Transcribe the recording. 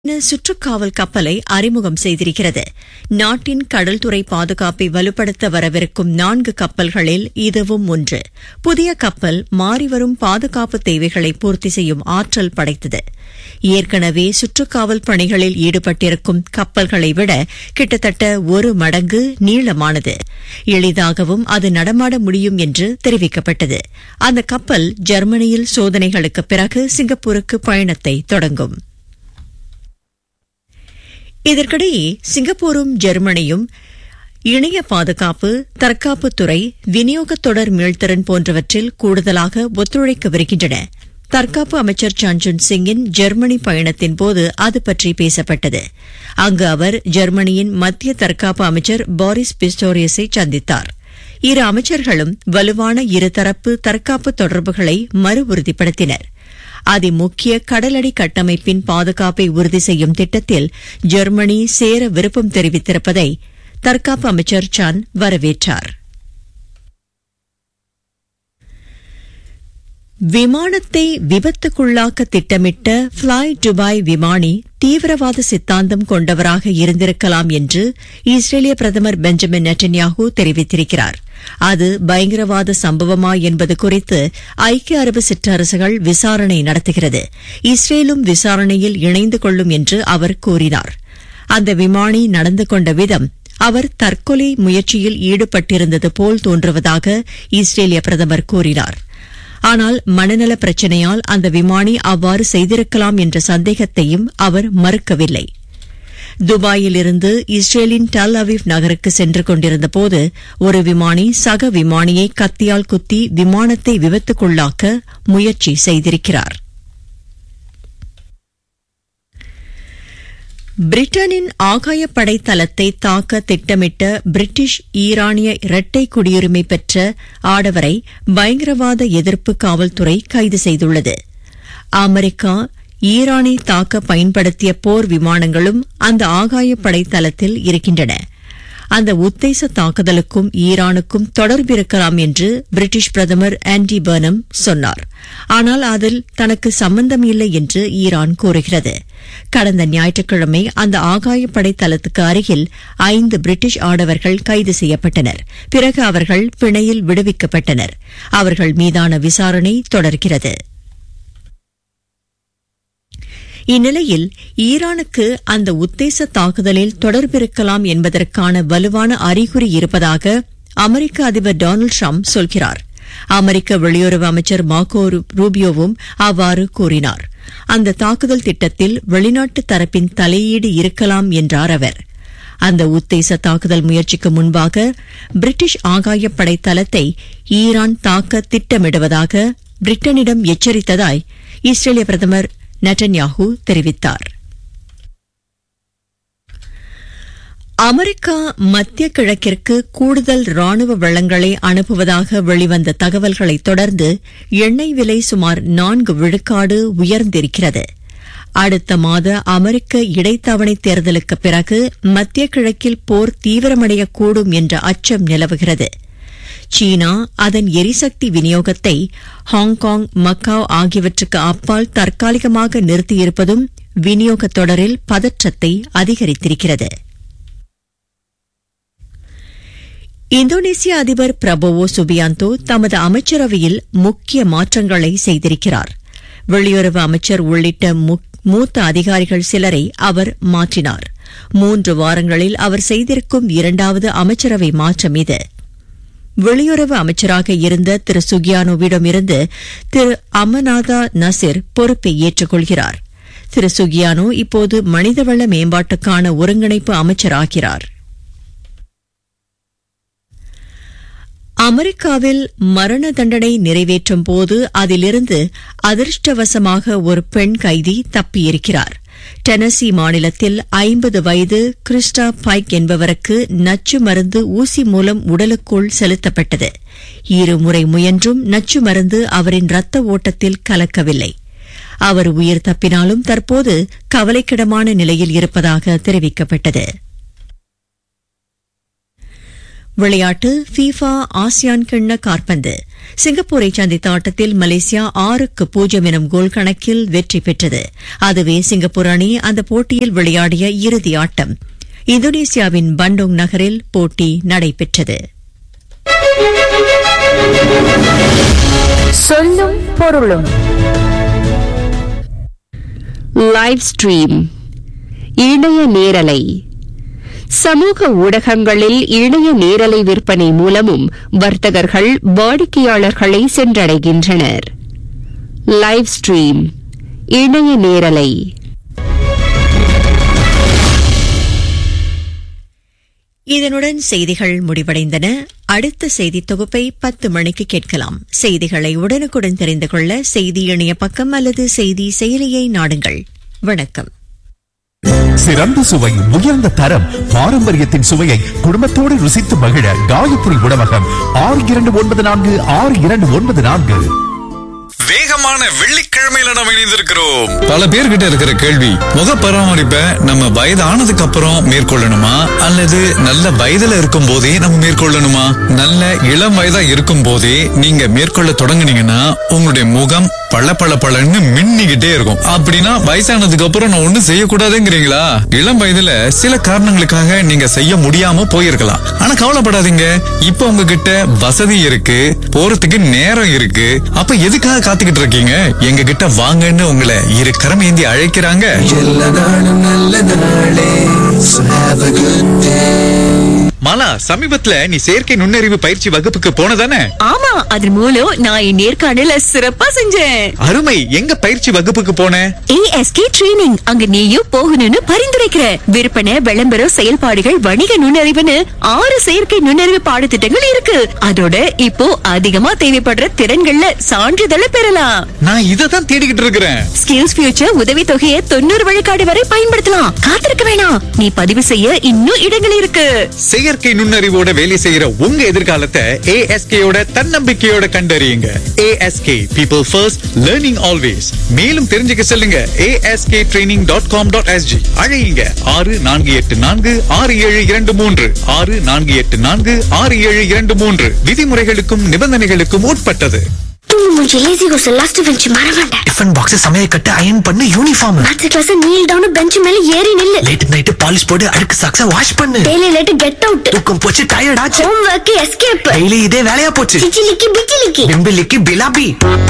சுற்றுக்காவல் கப்பலை அறிமுகம் செய்திருக்கிறது நாட்டின் கடல்துறை பாதுகாப்பை வலுப்படுத்த வரவிருக்கும் நான்கு கப்பல்களில் இதுவும் ஒன்று புதிய கப்பல் மாறிவரும் பாதுகாப்பு தேவைகளை பூர்த்தி செய்யும் ஆற்றல் படைத்தது ஏற்கனவே சுற்றுக்காவல் பணிகளில் ஈடுபட்டிருக்கும் கப்பல்களை விட கிட்டத்தட்ட ஒரு மடங்கு நீளமானது எளிதாகவும் அது நடமாட முடியும் என்று தெரிவிக்கப்பட்டது அந்த கப்பல் ஜெர்மனியில் சோதனைகளுக்கு பிறகு சிங்கப்பூருக்கு பயணத்தை தொடங்கும் இதற்கிடையே சிங்கப்பூரும் ஜெர்மனியும் இணைய பாதுகாப்பு தற்காப்புத்துறை விநியோகத் தொடர் மீள்திறன் போன்றவற்றில் கூடுதலாக ஒத்துழைக்கவிருக்கின்றன தற்காப்பு அமைச்சர் சஞ்சுன் சிங்கின் ஜெர்மனி பயணத்தின் போது அது பற்றி பேசப்பட்டது அங்கு அவர் ஜெர்மனியின் மத்திய தற்காப்பு அமைச்சர் பாரிஸ் பிஸ்டோரியஸை சந்தித்தார் இரு அமைச்சர்களும் வலுவான இருதரப்பு தற்காப்பு தொடர்புகளை மறு உறுதிப்படுத்தினர் அதிமுக்கிய கடலடி கட்டமைப்பின் பாதுகாப்பை உறுதி செய்யும் திட்டத்தில் ஜெர்மனி சேர விருப்பம் தெரிவித்திருப்பதை தற்காப்பு அமைச்சர் சான் வரவேற்றார் விமானத்தை விபத்துக்குள்ளாக்க திட்டமிட்ட ஃபிளை டுபாய் விமானி தீவிரவாத சித்தாந்தம் கொண்டவராக இருந்திருக்கலாம் என்று இஸ்ரேலிய பிரதமர் பெஞ்சமின் நெட்டன்யாஹூ தெரிவித்திருக்கிறார் அது பயங்கரவாத சம்பவமா என்பது குறித்து ஐக்கிய அரபு சிற்றரசுகள் விசாரணை நடத்துகிறது இஸ்ரேலும் விசாரணையில் இணைந்து கொள்ளும் என்று அவர் கூறினார் அந்த விமானி நடந்து கொண்ட விதம் அவர் தற்கொலை முயற்சியில் ஈடுபட்டிருந்தது போல் தோன்றுவதாக இஸ்ரேலிய பிரதமர் கூறினார் ஆனால் மனநல பிரச்சினையால் அந்த விமானி அவ்வாறு செய்திருக்கலாம் என்ற சந்தேகத்தையும் அவர் மறுக்கவில்லை துபாயில் இருந்து இஸ்ரேலின் டல் அவிவ் நகருக்கு சென்று கொண்டிருந்தபோது ஒரு விமானி சக விமானியை கத்தியால் குத்தி விமானத்தை விபத்துக்குள்ளாக்க முயற்சி செய்திருக்கிறார் பிரிட்டனின் ஆகாயப்படை தளத்தை தாக்க திட்டமிட்ட பிரிட்டிஷ் ஈரானிய இரட்டை குடியுரிமை பெற்ற ஆடவரை பயங்கரவாத எதிர்ப்பு காவல்துறை கைது செய்துள்ளது அமெரிக்கா ஈரானை தாக்க பயன்படுத்திய போர் விமானங்களும் அந்த ஆகாயப்படை தளத்தில் இருக்கின்றன அந்த உத்தேச தாக்குதலுக்கும் ஈரானுக்கும் தொடர்பு இருக்கலாம் என்று பிரிட்டிஷ் பிரதமர் ஆண்டி பர்னம் சொன்னார் ஆனால் அதில் தனக்கு சம்பந்தம் இல்லை என்று ஈரான் கூறுகிறது கடந்த ஞாயிற்றுக்கிழமை அந்த ஆகாயப்படை தளத்துக்கு அருகில் ஐந்து பிரிட்டிஷ் ஆடவர்கள் கைது செய்யப்பட்டனர் பிறகு அவர்கள் பிணையில் விடுவிக்கப்பட்டனர் அவர்கள் மீதான விசாரணை தொடர்கிறது இந்நிலையில் ஈரானுக்கு அந்த உத்தேச தாக்குதலில் தொடர்பிருக்கலாம் என்பதற்கான வலுவான அறிகுறி இருப்பதாக அமெரிக்க அதிபர் டொனால்டு ட்ரம்ப் சொல்கிறார் அமெரிக்க வெளியுறவு அமைச்சர் மார்கோ ரூபியோவும் அவ்வாறு கூறினார் அந்த தாக்குதல் திட்டத்தில் வெளிநாட்டு தரப்பின் தலையீடு இருக்கலாம் என்றார் அவர் அந்த உத்தேச தாக்குதல் முயற்சிக்கு முன்பாக பிரிட்டிஷ் ஆகாயப்படை தளத்தை ஈரான் தாக்க திட்டமிடுவதாக பிரிட்டனிடம் எச்சரித்ததாய் இஸ்ரேலிய பிரதமர் நெட்டன்யாஹூ தெரிவித்தார் அமெரிக்கா மத்திய கிழக்கிற்கு கூடுதல் ராணுவ வளங்களை அனுப்புவதாக வெளிவந்த தகவல்களை தொடர்ந்து எண்ணெய் விலை சுமார் நான்கு விழுக்காடு உயர்ந்திருக்கிறது அடுத்த மாத அமெரிக்க இடைத்தவணை தேர்தலுக்கு பிறகு மத்திய கிழக்கில் போர் தீவிரமடையக்கூடும் என்ற அச்சம் நிலவுகிறது சீனா அதன் எரிசக்தி விநியோகத்தை ஹாங்காங் மக்காவ் ஆகியவற்றுக்கு அப்பால் தற்காலிகமாக நிறுத்தியிருப்பதும் விநியோகத் தொடரில் பதற்றத்தை அதிகரித்திருக்கிறது இந்தோனேசிய அதிபர் பிரபோவோ சுபியாந்தோ தமது அமைச்சரவையில் முக்கிய மாற்றங்களை செய்திருக்கிறார் வெளியுறவு அமைச்சர் உள்ளிட்ட மூத்த அதிகாரிகள் சிலரை அவர் மாற்றினார் மூன்று வாரங்களில் அவர் செய்திருக்கும் இரண்டாவது அமைச்சரவை மாற்றம் இது வெளியுறவு அமைச்சராக இருந்த திரு சுகியானோவிடமிருந்து திரு அமநாதா நசிர் பொறுப்பை ஏற்றுக்கொள்கிறார் திரு சுகியானோ இப்போது மனிதவள மேம்பாட்டுக்கான ஒருங்கிணைப்பு அமைச்சராகிறார் அமெரிக்காவில் மரண தண்டனை நிறைவேற்றும் போது அதிலிருந்து அதிர்ஷ்டவசமாக ஒரு பெண் கைதி தப்பியிருக்கிறார் டெனசி மாநிலத்தில் ஐம்பது வயது கிறிஸ்டா பைக் என்பவருக்கு நச்சு மருந்து ஊசி மூலம் உடலுக்குள் செலுத்தப்பட்டது இருமுறை முயன்றும் நச்சு மருந்து அவரின் ரத்த ஓட்டத்தில் கலக்கவில்லை அவர் உயிர் தப்பினாலும் தற்போது கவலைக்கிடமான நிலையில் இருப்பதாக தெரிவிக்கப்பட்டது விளையாட்டு ஃபீஃபா ஆசியான் கிண்ண காற்பந்து சிங்கப்பூரை சந்தித்த ஆட்டத்தில் மலேசியா ஆறுக்கு பூஜ்ஜியம் எனும் கோல் கணக்கில் வெற்றி பெற்றது அதுவே சிங்கப்பூர் அணி அந்த போட்டியில் விளையாடிய இறுதி ஆட்டம் இந்தோனேசியாவின் பண்டோங் நகரில் போட்டி நடைபெற்றது சொல்லும் பொருளும் லைவ் ஸ்ட்ரீம் இணைய நேரலை சமூக ஊடகங்களில் இணைய நேரலை விற்பனை மூலமும் வர்த்தகர்கள் வாடிக்கையாளர்களை சென்றடைகின்றனர் லைவ் ஸ்ட்ரீம் இணைய நேரலை இதனுடன் செய்திகள் முடிவடைந்தன அடுத்த செய்தி தொகுப்பை பத்து மணிக்கு கேட்கலாம் செய்திகளை உடனுக்குடன் தெரிந்து கொள்ள செய்தி இணைய பக்கம் அல்லது செய்தி செயலியை நாடுங்கள் வணக்கம் சிறந்த சுவை உயர்ந்த தரம் பாரம்பரியத்தின் சுவையை குடும்பத்தோடு ருசித்து மகிழ காயத்ரி உணவகம் ஆறு இரண்டு ஒன்பது நான்கு ஆறு இரண்டு ஒன்பது நான்கு வேகமான வெள்ளிக்கிழமையில நம்ம இணைந்திருக்கிறோம் பல பேர்கிட்ட இருக்கிற கேள்வி முக பராமரிப்பை நம்ம வயதானதுக்கு அப்புறம் மேற்கொள்ளணுமா அல்லது நல்ல வயதுல இருக்கும் போதே நம்ம மேற்கொள்ளணுமா நல்ல இளம் வயதா இருக்கும் போதே நீங்க மேற்கொள்ள தொடங்குனீங்கன்னா உங்களுடைய முகம் பள பள பளன்னு மின்னிக்கிட்டே இருக்கும் அப்படின்னா வயசானதுக்கு அப்புறம் நான் ஒண்ணும் செய்யக்கூடாதுங்கிறீங்களா இளம் வயதுல சில காரணங்களுக்காக நீங்க செய்ய முடியாம போயிருக்கலாம் ஆனா கவலைப்படாதீங்க இப்ப உங்ககிட்ட வசதி இருக்கு போறதுக்கு நேரம் இருக்கு அப்ப எதுக்காக காத்துக்கிட்டு இருக்கீங்க எங்க கிட்ட வாங்கன்னு உங்களை இரு கரம் ஏந்தி அழைக்கிறாங்க மாலா சமீபத்துல நீ செயற்கை நுண்ணறிவு பயிற்சி வகுப்புக்கு போனதானே ஆமா அதன் மூலம் நான் என் நேர்காணல சிறப்பா செஞ்சேன் அருமை எங்க பயிற்சி வகுப்புக்கு போன ஏஎஸ்கே ட்ரெய்னிங் அங்க நீயும் போகணும்னு பரிந்துரைக்கிற விற்பனை விளம்பரம் செயல்பாடுகள் வணிக நுண்ணறிவுன்னு ஆறு செயற்கை நுண்ணறிவு பாடத்திட்டங்கள் இருக்கு அதோட இப்போ அதிகமா தேவைப்படுற திறன்கள்ல சான்றிதழை பெறலாம் நான் இதை தான் தேடிக்கிட்டு இருக்கிறேன் ஸ்கில்ஸ் ஃபியூச்சர் உதவி தொகையை தொண்ணூறு விழுக்காடு வரை பயன்படுத்தலாம் காத்திருக்க வேணாம் நீ பதிவு செய்ய இன்னும் இடங்கள் இருக்கு செயற்கை நுண்ணறிவோட வேலை செய்யற உங்க எதிர்காலத்தை ஏஎஸ்கேயோட தன்னம்பிக்கையோட கண்டறியுங்க ASK people first learning always மேலும் தெரிஞ்சுக்க செல்லுங்க ASK training dot com dot SG அழையுங்க ஆறு நான்கு எட்டு நான்கு ஆறு ஏழு இரண்டு மூன்று ஆறு நான்கு எட்டு நான்கு ஆறு ஏழு இரண்டு மூன்று விதிமுறைகளுக்கும் நிபந்தனைகளுக்கும் உட்பட்டது தூங்கு மூஞ்சி லேசி கோஸ் லாஸ்ட் பெஞ்ச் மறவேண்டேன் டிஃபன் பாக்ஸ் சமையல் கட்டு அயன் பண்ணு யூனிஃபார்ம் அடுத்த கிளாஸ் நீல் டவுன் பெஞ்ச் மேல ஏறி நில்லு லேட் நைட் பாலிஷ் போட்டு அழுக்கு சாக்ஸ வாஷ் பண்ணு டெய்லி லேட் கெட் அவுட் தூக்கம் போச்சு டயர்ட் ஆச்சு ஹோம் ஒர்க் எஸ்கேப் டெய்லி இதே வேலையா போச்சு சிச்சிலிக்கி பிச்சிலிக்கி பிம்பிலிக்கு பிலாபி